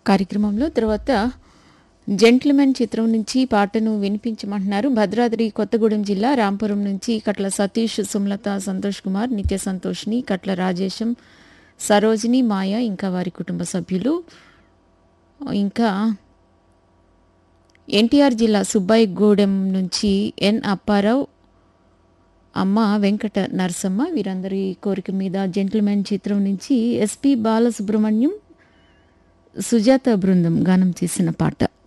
కార్యక్రమంలో తర్వాత జెంట్ల్మెన్ చిత్రం నుంచి పాటను వినిపించమంటున్నారు భద్రాద్రి కొత్తగూడెం జిల్లా రాంపురం నుంచి కట్ల సతీష్ సుమలత సంతోష్ కుమార్ నిత్య సంతోష్ని కట్ల రాజేశం సరోజిని మాయ ఇంకా వారి కుటుంబ సభ్యులు ఇంకా ఎన్టీఆర్ జిల్లా సుబ్బాయిగూడెం నుంచి ఎన్ అప్పారావు అమ్మ వెంకట నరసమ్మ వీరందరి కోరిక మీద జెంటిల్మెన్ చిత్రం నుంచి ఎస్పి బాలసుబ్రహ్మణ్యం సుజాత బృందం గానం చేసిన పాట